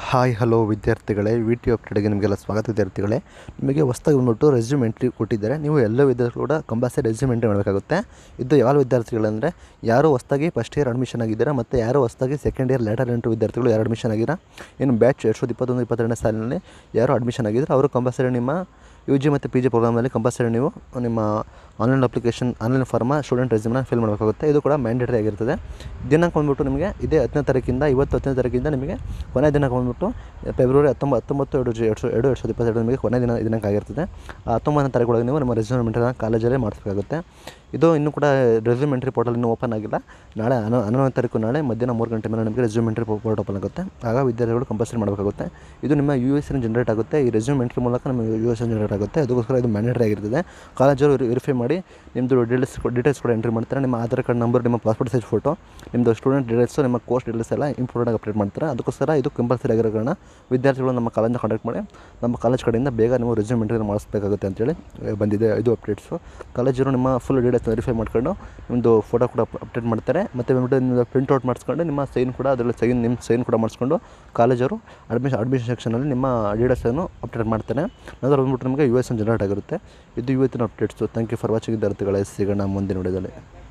hi hello ವಿದ್ಯಾರ್ಥಿಗಳೇ V T ಅಪ್ಡೇಟ್ಗೆ ನಿಮಗೆಲ್ಲ ಸ್ವಾಗತ ವಿದ್ಯಾರ್ಥಿಗಳೇ ನಿಮಗೆ ಹೊಸ್ದಾಗಿ ಬಂದ್ಬಿಟ್ಟು ರೆಸ್ಯೂಮ್ ಎಂಟ್ರಿ ಕೊಟ್ಟಿದ್ದಾರೆ ನೀವು ಎಲ್ಲ ವಿದ್ಯಾರ್ಥಿಗಳು ಕೂಡ ಕಂಪಲ್ಸರಿ ರೆಸ್ಯೂಮ್ ಎಂಟ್ರಿ ಮಾಡಬೇಕಾಗುತ್ತೆ ಇದು ಯಾವ ವಿದ್ಯಾರ್ಥಿಗಳಂದರೆ ಯಾರು ಹೊಸ್ದಾಗಿ ಫಸ್ಟ್ ಇಯರ್ ಅಡ್ಮಿಷನ್ ಆಗಿದ್ದೀರಾ ಮತ್ತು ಯಾರು ಹೊಸ್ದಾಗಿ ಸೆಕೆಂಡ್ ಇಯರ್ ಲೇಟರ್ ಎಂಟ್ರಿ ವಿದ್ಯಾರ್ಥಿಗಳು ಯಾರು ಅಡ್ಮಿಷನ್ ಆಗಿರಾ ಏನು ಬ್ಯಾಚ್ ಎರಡು ಸಾವಿರದ ಇಪ್ಪತ್ತೊಂದು ಇಪ್ಪತ್ತೆರಡನೇ ಸಾಲಿನಲ್ಲಿ ಯಾರು ಅಡ್ಮಿಷನ್ ಆಗಿದ್ರು ಅವರು ಕಂಪಲ್ಸರಿ ನಿಮ್ಮ ಯು ಜಿ ಮತ್ತು ಪಿ ಜಿ ಪ್ರೋಗ್ರಾಮಲ್ಲಿ ಕಂಪಲ್ಸರಿ ನೀವು ನಿಮ್ಮ online application online form student ರೆಸ್ಯೂಮ್ನ ಫಿಲ್ ಮಾಡಬೇಕಾಗುತ್ತೆ ಇದು ಕೂಡ ಮ್ಯಾಂಡೇಟರಿ ಆಗಿರ್ತದೆ ದಿನಾಂಕ ಬಂದ್ಬಿಟ್ಟು ನಿಮಗೆ ಇದೇ ಹತ್ತನೇ ತಾರೀಕಿಂದ ಇವತ್ತು ಹತ್ತನೇ ತಾರೀಕಿಂದ ನಿಮಗೆ ಕೊನೆ ದಿನಾಂಕ ಬಂದ್ಬಿಟ್ಟು ಫೆಬ್ರವರಿ ಹತ್ತೊಂಬತ್ತು ಹತ್ತೊಂಬತ್ತು ಎರಡು ಜಿ- ಎರಡು ಸಾವಿರ ಎರಡು ಎರಡು ಸಾವಿರದ ಇಪ್ಪತ್ತೆರಡು ನಿಮಗೆ ಕೊನೆ ದಿನ ದಿನಾಂಕ ಆಗಿರ್ತದೆ ಆ ಹತ್ತೊಂಬತ್ತನೇ ತಾರೀಕೊಳಗೆ ನೀವು ನಿಮ್ಮ ರೆಸ್ಯೂಮ್ ಎಂಟ್ರಿನ ಕಾಲೇಜಲ್ಲೇ ಮಾಡಿಸ್ಬೇಕಾಗುತ್ತೆ ಇದು ಇನ್ನೂ ಕೂಡ ರೆಸ್ಯೂಮ್ ಎಂಟ್ರಿ ಪೋರ್ಟಲ್ ಇನ್ನೂ ಓಪನ್ ಆಗಿಲ್ಲ ನಾಳೆ ಹನ್ನೊ ಹನ್ನೊಂದನೇ ತಾರೀಕು ನಾಳೆ ಮಧ್ಯಾಹ್ನ ಮೂರು ಗಂಟೆ ಮೇಲೆ ನಿಮಗೆ ರೆಸ್ಯೂಮ್ ಎಂಟ್ರಿ ಪೋರ್ಟ್ ಓಪನ್ ಆಗುತ್ತೆ ಆಗ ವಿದ್ಯಾರ್ಥಿಗಳು ಕಂಪಲ್ಸರಿ ಮಾಡಬೇಕಾಗುತ್ತೆ ಇದು ನಿಮ್ಮ ಯು ಎಸ್ ಎನ್ ಜನರೇಟ್ ಆಗುತ್ತೆ ಈ ರೆಸ್ಯೂಮ್ ಎಂಟ್ರಿ ಮೂಲಕ ನಮ್ಮ ಯು ಎಸ್ ಎನ್ ಜನರೇಟ್ ಆಗುತ್ತೆ ಅದಕ್ಕೋಸ್ಕರ ಇದು ಮ್ಯಾಂಡೇಟರಿ ಆಗಿರ್ತದೆ ಕಾಲೇಜವರು ವೆರಿಫೈ ಮಾಡಿ ನಿಮ್ಮದು ಡೀಟೇಲ್ಸ್ ಡೀಟೇಲ್ಸ್ ಕೂಡ ಎಂಟ್ರಿ ಮಾಡ್ತಾರೆ ನಿಮ್ಮ ಆಧಾರ್ ಕಾರ್ಡ್ ನಂಬರ್ ನಿಮ್ಮ ಪಾಸ್ಪೋರ್ಟ್ ಸೈಜ್ ಫೋಟೋ ನಿಮ್ಮದು ಸ್ಟೂಡೆಂಟ್ ಡೀಟೇಲ್ಸು ನಿಮ್ಮ ಕೋರ್ಸ್ ಡೀಟೇಲ್ಸ್ ಎಲ್ಲ ಇಂಪಾರ್ಟೆಂಟ್ ಅಪ್ಡೇಟ್ ಮಾಡ್ತಾರೆ ಅದಕ್ಕೋಸ್ಕರ ಇದು ಕಂಪಲ್ಸರಿ ಆಗಿರೋ ಕಾರಣ ವಿದ್ಯಾರ್ಥಿಗಳು ನಮ್ಮ ಕಾಲೇಜ್ನ ಕಾಂಟ್ಯಾಕ್ಟ್ ಮಾಡಿ ನಮ್ಮ ಕಾಲೇಜ್ ಕಡೆಯಿಂದ ಬೇಗ ನೀವು ರೆಸ್ಯೂಮ್ ಎಂಟ್ರಿ ಮಾಡಿಸ್ಬೇಕಾಗುತ್ತೆ ಅಂತೇಳಿ ಆ, ಬಂದಿದೆ ಇದು ಅಪ್ಡೇಟ್ಸು ಕಾಲೇಜರು ನಿಮ್ಮ ಫುಲ್ ಡೀಟೇಲ್ಸ್ ವೆರಿಫೈ ಮಾಡ್ಕೊಂಡು ನಿಮ್ಮದು ಫೋಟೋ ಕೂಡ ಅಪ್ಡೇಟ್ ಮಾಡ್ತಾರೆ ಮತ್ತು ಬಂದ್ಬಿಟ್ಟು ನಿಮ್ಮದು ಪ್ರಿಂಟ್ಔಟ್ ಮಾಡಿಸ್ಕೊಂಡು ನಿಮ್ಮ ಸೈನ್ ಕೂಡ ಅದರಲ್ಲಿ ಸೈನ್ ನಿಮ್ಮ ಸೈನ್ ಕೂಡ ಮಾಡಿಸ್ಕೊಂಡು ಕಾಲೇಜವರು ಅಡ್ಮಿಷನ್ ಅಡ್ಮಿಷನ್ ಸೆಕ್ಷನಲ್ಲಿ ನಿಮ್ಮ ಡೀಟೇಲ್ಸನ್ನು ಅಪ್ಡೇಟ್ ಮಾಡ್ತಾನೆ ನಂತರ ಬಂದ್ಬಿಟ್ಟು ನಿಮಗೆ ಯು ಎಸ್ ಎನ್ ಜನರೇಟ್ ಆಗಿರುತ್ತೆ ಇದು ಇವತ್ತಿನ updates thank you for watching ವಿದ್ಯಾರ್ಥಿಗಳೇ ಸಿಗೋಣ ಮುಂದಿನ ವಿಡಿಯೋದಲ್ಲಿ